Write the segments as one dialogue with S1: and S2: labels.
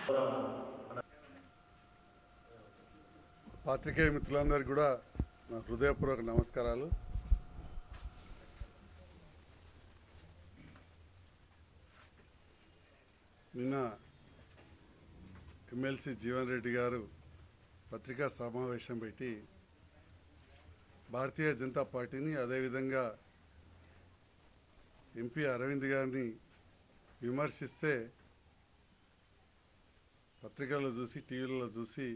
S1: పాత్రికేయ మిత్రులందరికీ కూడా నా హృదయపూర్వక నమస్కారాలు నిన్న ఎమ్మెల్సీ జీవన్ రెడ్డి గారు పత్రికా సమావేశం పెట్టి భారతీయ జనతా పార్టీని అదేవిధంగా ఎంపీ అరవింద్ గారిని విమర్శిస్తే పత్రికల్లో చూసి టీవీలలో చూసి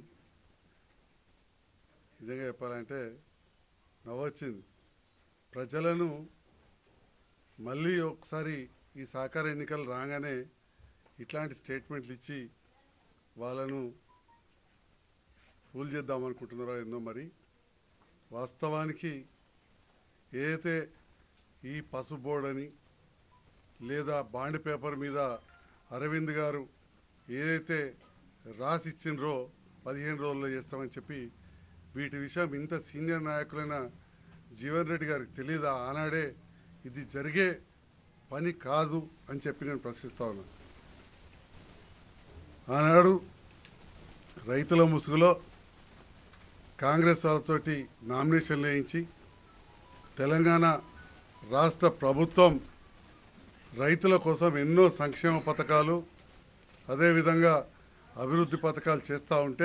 S1: నిజంగా చెప్పాలంటే నవ్వొచ్చింది ప్రజలను మళ్ళీ ఒకసారి ఈ సహకార ఎన్నికలు రాగానే ఇట్లాంటి స్టేట్మెంట్లు ఇచ్చి వాళ్ళను ఫూల్ చేద్దాం అనుకుంటున్నారో ఏందో మరి వాస్తవానికి ఏదైతే ఈ పసు బోర్డ్ అని లేదా బాండ్ పేపర్ మీద అరవింద్ గారు ఏదైతే రాసి ఇచ్చిండ్రో పదిహేను రోజుల్లో చేస్తామని చెప్పి వీటి విషయం ఇంత సీనియర్ నాయకులైన జీవన్ రెడ్డి గారికి తెలియదా ఆనాడే ఇది జరిగే పని కాదు అని చెప్పి నేను ప్రశ్నిస్తా ఉన్నాను ఆనాడు రైతుల ముసుగులో కాంగ్రెస్ వాళ్ళతోటి నామినేషన్ వేయించి తెలంగాణ రాష్ట్ర ప్రభుత్వం రైతుల కోసం ఎన్నో సంక్షేమ పథకాలు అదేవిధంగా అభివృద్ధి పథకాలు చేస్తూ ఉంటే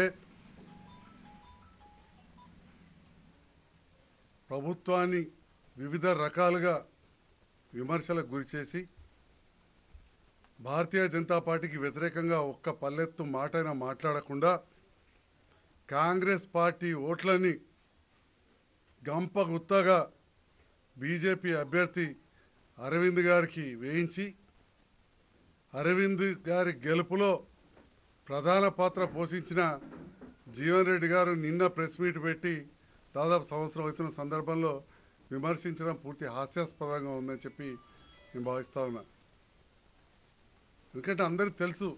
S1: ప్రభుత్వాన్ని వివిధ రకాలుగా విమర్శలకు గురిచేసి భారతీయ జనతా పార్టీకి వ్యతిరేకంగా ఒక్క పల్లెత్తు మాటైనా మాట్లాడకుండా కాంగ్రెస్ పార్టీ ఓట్లని గంప గుత్తగా బీజేపీ అభ్యర్థి అరవింద్ గారికి వేయించి అరవింద్ గారి గెలుపులో ప్రధాన పాత్ర పోషించిన జీవన్ రెడ్డి గారు నిన్న ప్రెస్ మీట్ పెట్టి దాదాపు సంవత్సరం అవుతున్న సందర్భంలో విమర్శించడం పూర్తి హాస్యాస్పదంగా ఉందని చెప్పి నేను భావిస్తా ఉన్నా ఎందుకంటే అందరికీ తెలుసు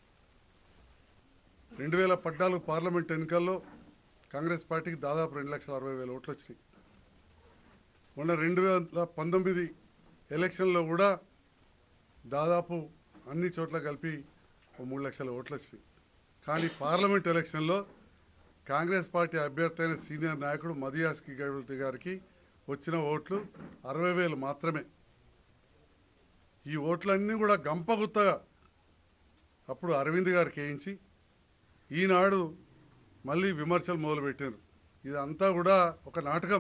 S1: రెండు వేల పద్నాలుగు పార్లమెంట్ ఎన్నికల్లో కాంగ్రెస్ పార్టీకి దాదాపు రెండు లక్షల అరవై వేల ఓట్లు వచ్చినాయి మొన్న రెండు వేల పంతొమ్మిది ఎలక్షన్లో కూడా దాదాపు అన్ని చోట్ల కలిపి ఓ మూడు లక్షల ఓట్లు వచ్చినాయి కానీ పార్లమెంట్ ఎలక్షన్లో కాంగ్రెస్ పార్టీ అభ్యర్థి అయిన సీనియర్ నాయకుడు మదియాస్కి గౌడ్ గారికి వచ్చిన ఓట్లు అరవై వేలు మాత్రమే ఈ ఓట్లన్నీ కూడా గంపగుత్తగా అప్పుడు అరవింద్ గారికి వేయించి ఈనాడు మళ్ళీ విమర్శలు మొదలుపెట్టారు ఇదంతా కూడా ఒక నాటకం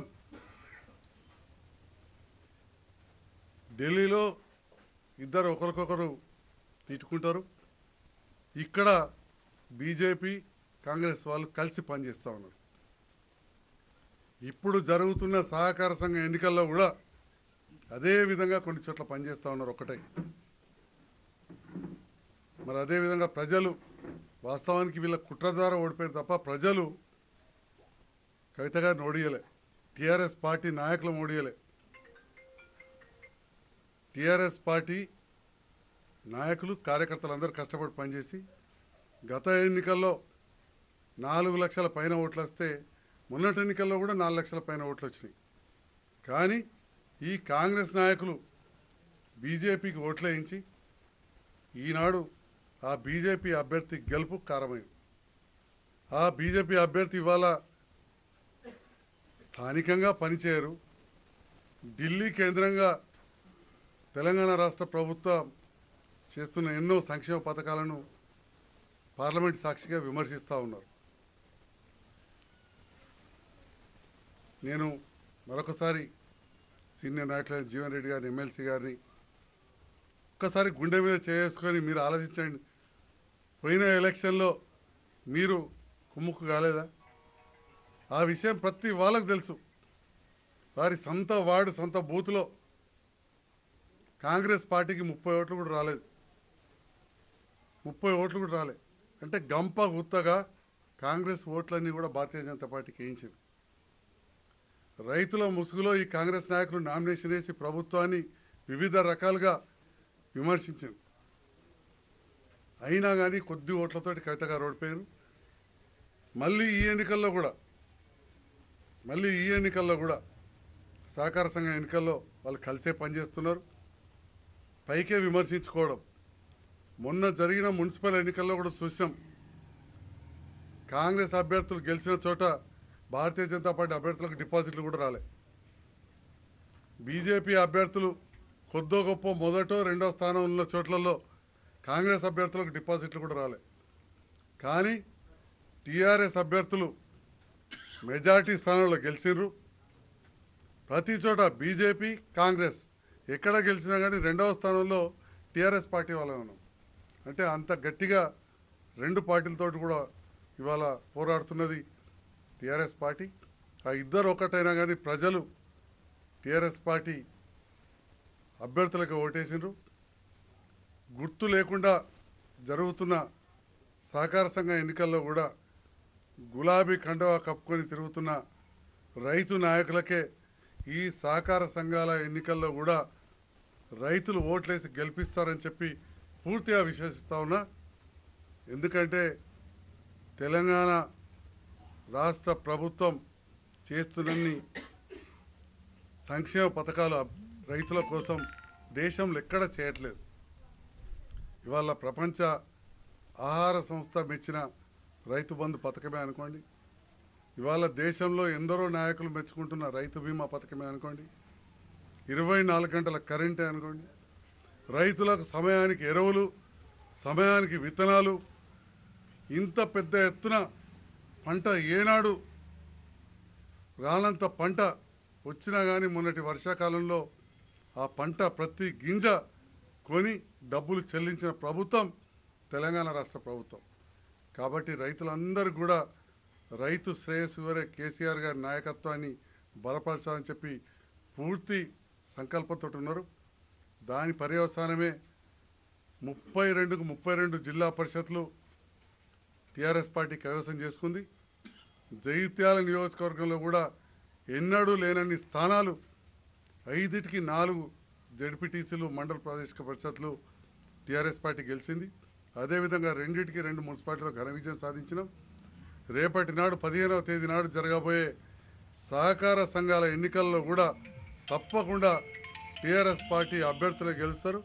S1: ఢిల్లీలో ఇద్దరు ఒకరికొకరు తిట్టుకుంటారు ఇక్కడ బీజేపీ కాంగ్రెస్ వాళ్ళు కలిసి పనిచేస్తూ ఉన్నారు ఇప్పుడు జరుగుతున్న సహకార సంఘ ఎన్నికల్లో కూడా అదే విధంగా కొన్ని చోట్ల పనిచేస్తూ ఉన్నారు ఒకటే మరి అదే విధంగా ప్రజలు వాస్తవానికి వీళ్ళ కుట్ర ద్వారా ఓడిపోయారు తప్ప ప్రజలు కవిత గారిని ఓడియలే టీఆర్ఎస్ పార్టీ నాయకులను ఓడియలే టీఆర్ఎస్ పార్టీ నాయకులు కార్యకర్తలు అందరూ కష్టపడి పనిచేసి గత ఎన్నికల్లో నాలుగు లక్షల పైన ఓట్లు వస్తే మొన్నటి ఎన్నికల్లో కూడా నాలుగు లక్షల పైన ఓట్లు వచ్చినాయి కానీ ఈ కాంగ్రెస్ నాయకులు బీజేపీకి ఓట్లు వేయించి ఈనాడు ఆ బీజేపీ అభ్యర్థి గెలుపు కారమైంది ఆ బీజేపీ అభ్యర్థి ఇవాళ స్థానికంగా పనిచేయరు ఢిల్లీ కేంద్రంగా తెలంగాణ రాష్ట్ర ప్రభుత్వం చేస్తున్న ఎన్నో సంక్షేమ పథకాలను పార్లమెంట్ సాక్షిగా విమర్శిస్తూ ఉన్నారు నేను మరొకసారి సీనియర్ నాయకులైన జీవన్ రెడ్డి గారిని ఎమ్మెల్సీ గారిని ఒక్కసారి గుండె మీద చేసుకొని మీరు ఆలోచించండి పోయిన ఎలక్షన్లో మీరు కుమ్ముక్కు కాలేదా ఆ విషయం ప్రతి వాళ్ళకు తెలుసు వారి సొంత వార్డు సొంత బూత్లో కాంగ్రెస్ పార్టీకి ముప్పై ఓట్లు కూడా రాలేదు ముప్పై ఓట్లు కూడా రాలేదు అంటే గంప గుత్తగా కాంగ్రెస్ ఓట్లన్నీ కూడా భారతీయ జనతా పార్టీకి వేయించింది రైతుల ముసుగులో ఈ కాంగ్రెస్ నాయకులు నామినేషన్ వేసి ప్రభుత్వాన్ని వివిధ రకాలుగా విమర్శించారు అయినా కానీ కొద్ది ఓట్లతోటి కవిత గారు ఓడిపోయారు మళ్ళీ ఈ ఎన్నికల్లో కూడా మళ్ళీ ఈ ఎన్నికల్లో కూడా సహకార సంఘ ఎన్నికల్లో వాళ్ళు కలిసే పనిచేస్తున్నారు పైకే విమర్శించుకోవడం మొన్న జరిగిన మున్సిపల్ ఎన్నికల్లో కూడా చూసాం కాంగ్రెస్ అభ్యర్థులు గెలిచిన చోట భారతీయ జనతా పార్టీ అభ్యర్థులకు డిపాజిట్లు కూడా రాలే బీజేపీ అభ్యర్థులు కొద్దో గొప్ప మొదటో రెండో స్థానం ఉన్న చోట్లలో కాంగ్రెస్ అభ్యర్థులకు డిపాజిట్లు కూడా రాలే కానీ టీఆర్ఎస్ అభ్యర్థులు మెజార్టీ స్థానంలో గెలిచిర్రు ప్రతి చోట బీజేపీ కాంగ్రెస్ ఎక్కడ గెలిచినా కానీ రెండవ స్థానంలో టీఆర్ఎస్ పార్టీ వాళ్ళే ఉన్నాం అంటే అంత గట్టిగా రెండు పార్టీలతో కూడా ఇవాళ పోరాడుతున్నది టీఆర్ఎస్ పార్టీ ఆ ఇద్దరు ఒకటైనా కానీ ప్రజలు టీఆర్ఎస్ పార్టీ అభ్యర్థులకు ఓటేసిండ్రు గుర్తు లేకుండా జరుగుతున్న సహకార సంఘ ఎన్నికల్లో కూడా గులాబీ కండవా కప్పుకొని తిరుగుతున్న రైతు నాయకులకే ఈ సహకార సంఘాల ఎన్నికల్లో కూడా రైతులు ఓట్లేసి గెలిపిస్తారని చెప్పి పూర్తిగా విశ్వసిస్తా ఉన్నా ఎందుకంటే తెలంగాణ రాష్ట్ర ప్రభుత్వం చేస్తున్నన్ని సంక్షేమ పథకాలు అబ్- రైతుల కోసం దేశంలో ఎక్కడ చేయట్లేదు ఇవాళ ప్రపంచ ఆహార సంస్థ మెచ్చిన రైతు బంధు పథకమే అనుకోండి ఇవాళ దేశంలో ఎందరో నాయకులు మెచ్చుకుంటున్న రైతు బీమా పథకమే అనుకోండి ఇరవై నాలుగు గంటల కరెంటే అనుకోండి రైతులకు సమయానికి ఎరువులు సమయానికి విత్తనాలు ఇంత పెద్ద ఎత్తున పంట ఏనాడు రానంత పంట వచ్చినా కానీ మొన్నటి వర్షాకాలంలో ఆ పంట ప్రతి గింజ కొని డబ్బులు చెల్లించిన ప్రభుత్వం తెలంగాణ రాష్ట్ర ప్రభుత్వం కాబట్టి రైతులందరూ కూడా రైతు శ్రేయస్సు వరే కేసీఆర్ గారి నాయకత్వాన్ని బలపరచాలని చెప్పి పూర్తి సంకల్పంతో ఉన్నారు దాని పర్యవసానమే ముప్పై రెండుకు ముప్పై రెండు జిల్లా పరిషత్లు టీఆర్ఎస్ పార్టీ కైవసం చేసుకుంది జైత్యాల నియోజకవర్గంలో కూడా ఎన్నడూ లేనన్ని స్థానాలు ఐదిటికి నాలుగు జడ్పీటీసీలు మండల ప్రాదేశిక పరిషత్లు టీఆర్ఎస్ పార్టీ గెలిచింది అదేవిధంగా రెండింటికి రెండు మున్సిపాలిటీలో ఘన విజయం సాధించినాం రేపటి నాడు పదిహేనవ తేదీ నాడు జరగబోయే సహకార సంఘాల ఎన్నికల్లో కూడా తప్పకుండా టీఆర్ఎస్ పార్టీ అభ్యర్థులే గెలుస్తారు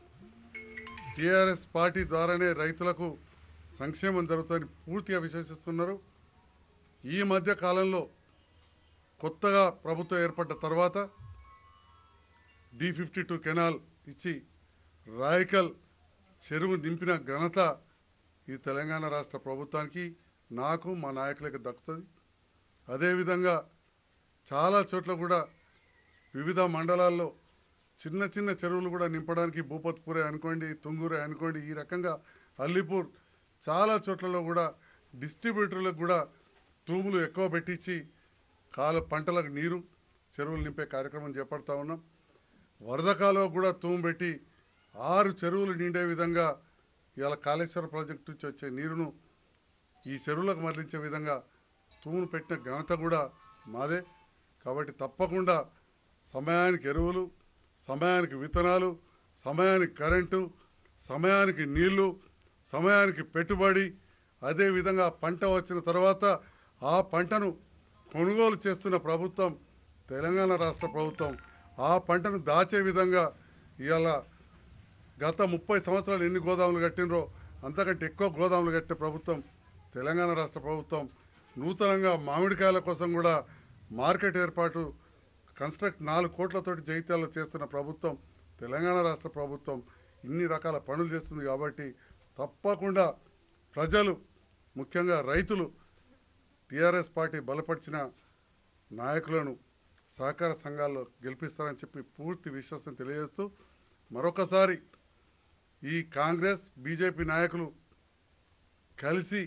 S1: టీఆర్ఎస్ పార్టీ ద్వారానే రైతులకు సంక్షేమం జరుగుతుందని పూర్తిగా విశ్వసిస్తున్నారు ఈ మధ్య కాలంలో కొత్తగా ప్రభుత్వం ఏర్పడ్డ తర్వాత డి ఫిఫ్టీ టూ కెనాల్ ఇచ్చి రాయకల్ చెరువు నింపిన ఘనత ఈ తెలంగాణ రాష్ట్ర ప్రభుత్వానికి నాకు మా నాయకులకు దక్కుతుంది అదేవిధంగా చాలా చోట్ల కూడా వివిధ మండలాల్లో చిన్న చిన్న చెరువులు కూడా నింపడానికి భూపత్పూరే అనుకోండి తుంగూరే అనుకోండి ఈ రకంగా అల్లిపూర్ చాలా చోట్లలో కూడా డిస్ట్రిబ్యూటర్లకు కూడా తూములు ఎక్కువ పెట్టించి కాల పంటలకు నీరు చెరువులు నింపే కార్యక్రమం చేపడతా ఉన్నాం వరద కాలువ కూడా తూము పెట్టి ఆరు చెరువులు నిండే విధంగా ఇవాళ కాళేశ్వరం ప్రాజెక్టు నుంచి వచ్చే నీరును ఈ చెరువులకు మరలించే విధంగా తూములు పెట్టిన ఘనత కూడా మాదే కాబట్టి తప్పకుండా సమయానికి ఎరువులు సమయానికి విత్తనాలు సమయానికి కరెంటు సమయానికి నీళ్లు సమయానికి పెట్టుబడి అదేవిధంగా పంట వచ్చిన తర్వాత ఆ పంటను కొనుగోలు చేస్తున్న ప్రభుత్వం తెలంగాణ రాష్ట్ర ప్రభుత్వం ఆ పంటను దాచే విధంగా ఇవాళ గత ముప్పై సంవత్సరాలు ఎన్ని గోదాములు కట్టినరో అంతకంటే ఎక్కువ గోదాములు కట్టే ప్రభుత్వం తెలంగాణ రాష్ట్ర ప్రభుత్వం నూతనంగా మామిడికాయల కోసం కూడా మార్కెట్ ఏర్పాటు కన్స్ట్రక్ట్ నాలుగు కోట్లతోటి జైత్యాల్లో చేస్తున్న ప్రభుత్వం తెలంగాణ రాష్ట్ర ప్రభుత్వం ఇన్ని రకాల పనులు చేస్తుంది కాబట్టి తప్పకుండా ప్రజలు ముఖ్యంగా రైతులు టీఆర్ఎస్ పార్టీ బలపరిచిన నాయకులను సహకార సంఘాల్లో గెలిపిస్తారని చెప్పి పూర్తి విశ్వాసం తెలియజేస్తూ మరొకసారి ఈ కాంగ్రెస్ బీజేపీ నాయకులు కలిసి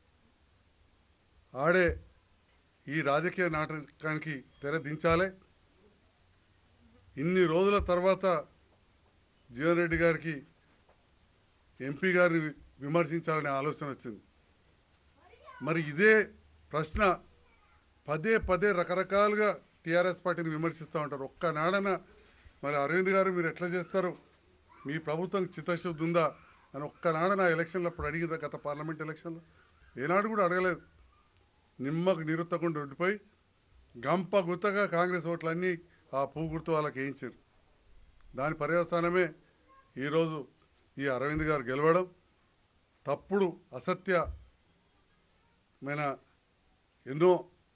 S1: ఆడే ఈ రాజకీయ నాటకానికి తెరదించాలి ఇన్ని రోజుల తర్వాత జీవన్ రెడ్డి గారికి ఎంపీ గారిని వి- విమర్శించాలనే ఆలోచన వచ్చింది మరి ఇదే ప్రశ్న పదే పదే రకరకాలుగా టీఆర్ఎస్ పార్టీని విమర్శిస్తూ ఉంటారు ఒక్క నాడన మరి అరవింద్ గారు మీరు ఎట్లా చేస్తారు మీ ప్రభుత్వం చిత్తశుద్ధి ఉందా అని ఒక్క నాడన ఎలక్షన్లో అప్పుడు అడిగిందా గత పార్లమెంట్ ఎలక్షన్లో ఏనాడు కూడా అడగలేదు నిమ్మకు నిరుత్తకుండా ఉండిపోయి గంప గుత్తగా కాంగ్రెస్ ఓట్లన్నీ ఆ పువ్వు గుర్తు వాళ్ళకి వేయించారు దాని పర్యవసానమే ఈరోజు ఈ అరవింద్ గారు గెలవడం తప్పుడు అసత్యమైన ఎన్నో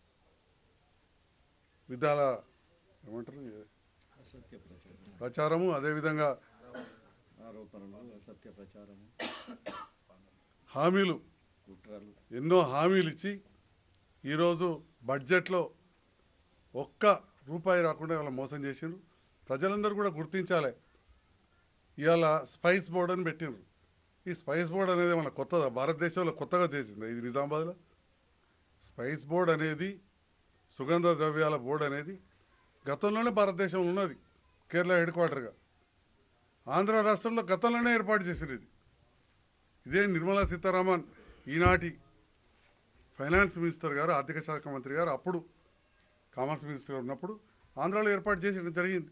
S1: విధాల ఏమంటారు
S2: అసత్య ప్రచారం
S1: ప్రచారము అదేవిధంగా
S2: ఆరోపణలు అసత్య ప్రచారము
S1: హామీలు
S2: కుట్రలు
S1: ఎన్నో హామీలు ఇచ్చి ఈరోజు బడ్జెట్లో ఒక్క రూపాయి రాకుండా ఇవాళ మోసం చేసిండ్రు ప్రజలందరూ కూడా గుర్తించాలి ఇవాళ స్పైస్ బోర్డ్ అని పెట్టిండ్రు ఈ స్పైస్ బోర్డ్ అనేది మన కొత్తదా భారతదేశంలో కొత్తగా చేసింది ఇది నిజామాబాద్లో స్పైస్ బోర్డ్ అనేది సుగంధ ద్రవ్యాల బోర్డు అనేది గతంలోనే భారతదేశంలో ఉన్నది కేరళ హెడ్ క్వార్టర్గా ఆంధ్ర రాష్ట్రంలో గతంలోనే ఏర్పాటు చేసింది ఇది ఇదే నిర్మలా సీతారామన్ ఈనాటి ఫైనాన్స్ మినిస్టర్ గారు ఆర్థిక శాఖ మంత్రి గారు అప్పుడు కామర్స్ మినిస్టర్ గారు ఉన్నప్పుడు ఆంధ్రాలో ఏర్పాటు చేసి జరిగింది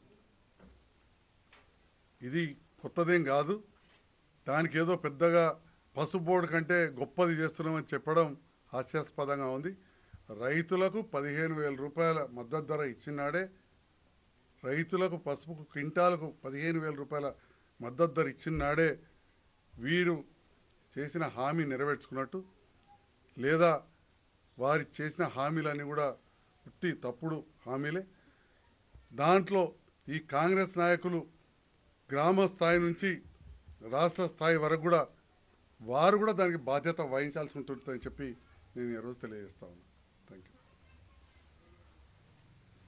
S1: ఇది కొత్తదేం కాదు దానికి ఏదో పెద్దగా పసుపు బోర్డు కంటే గొప్పది చేస్తున్నామని చెప్పడం హాస్యాస్పదంగా ఉంది రైతులకు పదిహేను వేల రూపాయల మద్దతు ధర ఇచ్చినాడే రైతులకు పసుపుకు క్వింటాలకు పదిహేను వేల రూపాయల మద్దతు ధర ఇచ్చినాడే వీరు చేసిన హామీ నెరవేర్చుకున్నట్టు లేదా వారి చేసిన హామీలన్నీ కూడా పుట్టి తప్పుడు హామీలే దాంట్లో ఈ కాంగ్రెస్ నాయకులు గ్రామ స్థాయి నుంచి రాష్ట్ర స్థాయి వరకు కూడా వారు కూడా దానికి బాధ్యత వహించాల్సి ఉంటుందని చెప్పి నేను ఈరోజు తెలియజేస్తా ఉన్నాను